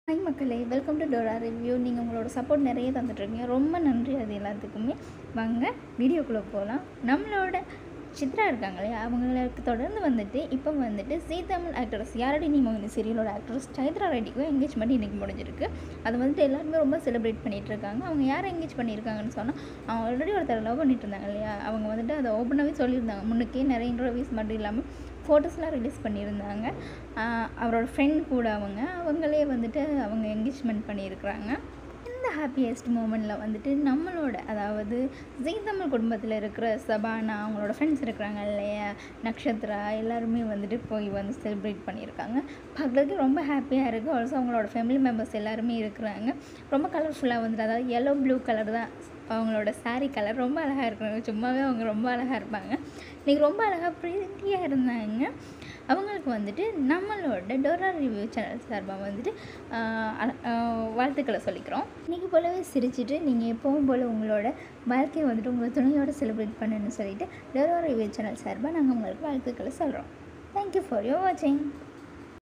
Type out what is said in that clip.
hi மக்களே welcome to Dora review நீங்கள் உங்களோட சப்போர்ட் நிறைய தந்துட்டுருக்கீங்க ரொம்ப நன்றி அது எல்லாத்துக்குமே வாங்க வீடியோக்குள்ளே போகலாம் நம்மளோட சித்ரா இருக்காங்க இல்லையா அவங்களுக்கு தொடர்ந்து வந்துட்டு இப்போ வந்துட்டு ஜீ தமிழ் ஆக்ட்ரஸ் யாரடி நீ மோகினி சீரியலோட ஆக்ட்ரஸ் சைத்ரா ரெட்டிக்கும் எங்கேஜ்மெண்ட் இன்றைக்கி முடிஞ்சிருக்கு அது வந்துட்டு எல்லாருமே ரொம்ப செலிப்ரேட் பண்ணிகிட்டு இருக்காங்க அவங்க யாரை எங்கேஜ் பண்ணியிருக்காங்கன்னு சொன்னால் அவங்க ஆல்ரெடி ஒருத்தர் லவ் பண்ணிட்டு இருந்தாங்க இல்லையா அவங்க வந்துட்டு அதை ஓப்பனாகவே சொல்லியிருந்தாங்க முன்னுக்கே நிறைய இன்டர்வியூஸ் மட்டும் இல்லாமல் ஃபோட்டோஸ்லாம் ரிலீஸ் பண்ணியிருந்தாங்க ஆஹ் அவரோட ஃப்ரெண்ட் கூட அவங்க அவங்களே வந்துட்டு அவங்க என்கேஜ்மெண்ட் பண்ணியிருக்கிறாங்க இந்த ஹாப்பியஸ்ட் மூமெண்ட்டில் வந்துட்டு நம்மளோட அதாவது ஜீ தமிழ் குடும்பத்தில் இருக்கிற சபானா அவங்களோட ஃப்ரெண்ட்ஸ் இருக்கிறாங்க இல்லையா நக்ஷத்ரா எல்லாருமே வந்துட்டு போய் வந்து செலிப்ரேட் பண்ணியிருக்காங்க பார்க்குறதுக்கு ரொம்ப ஹாப்பியாக இருக்குது ஆல்சோ அவங்களோட ஃபேமிலி மெம்பர்ஸ் எல்லாருமே இருக்கிறாங்க ரொம்ப கலர்ஃபுல்லாக வந்துட்டு அதாவது yellow ப்ளூ கலர் தான் அவங்களோட saree கலர் ரொம்ப அழகாக இருக்கிறாங்க சும்மாவே அவங்க ரொம்ப அழகாக இருப்பாங்க இன்றைக்கி ரொம்ப அழகாக ப்ரீத்தியாக இருந்தாங்க அவங்களுக்கு வந்துட்டு நம்மளோட டோரா ரிவ்யூ சேனல் சார்பாக வந்துட்டு ஆஹ் அல- ஆஹ் வாழ்த்துக்களை சொல்லிக்கிறோம் இன்றைக்கி போலவே சிரிச்சிட்டு நீங்கள் எப்பவும் போல் உங்களோட வாழ்க்கையை வந்துட்டு உங்கள் துணையோட செலிப்ரேட் பண்ணணும்னு சொல்லிட்டு டோரா ரிவ்யூ சேனல் சார்பாக நாங்கள் உங்களுக்கு வாழ்த்துக்களை சொல்கிறோம் தேங்க்யூ ஃபார் யோர் வாட்சிங்